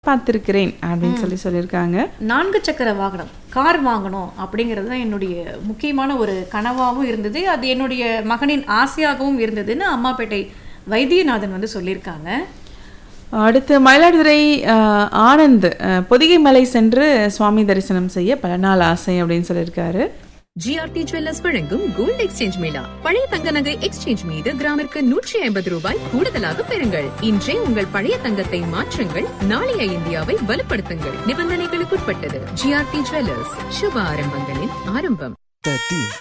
பார்த்திருக்கிறேன் அப்படின்னு சொல்லி சொல்லியிருக்காங்க நான்கு சக்கர வாகனம் கார் வாங்கணும் அப்படிங்கிறது தான் என்னுடைய முக்கியமான ஒரு கனவாகவும் இருந்தது அது என்னுடைய மகனின் ஆசையாகவும் இருந்ததுன்னு அம்மாப்பேட்டை வைத்தியநாதன் வந்து சொல்லியிருக்காங்க அடுத்து மயிலாடுதுறை அஹ், ஆனந்த் அஹ், பொதிகை மலை சென்று சுவாமி தரிசனம் செய்ய பல நாள் ஆசை அப்படின்னு சொல்லியிருக்காரு ஜிஆர்டி ஜுவல்லர்ஸ் வழங்கும் கோல்ட் எக்ஸ்சேஞ்ச் மேளா பழைய தங்க நகை எக்ஸ்சேஞ்ச் மீது கிராமிற்கு நூற்றி ஐம்பது ரூபாய் கூடுதலாக பெறுங்கள் இன்றே உங்கள் பழைய தங்கத்தை மாற்றுங்கள் நாளைய இந்தியாவை வலுப்படுத்துங்கள் நிபந்தனைகளுக்குட்பட்டது ஜிஆர்டி ஜுவல்லர்ஸ் சுப ஆரம்பங்களின் ஆரம்பம் தேர்ட்டீன்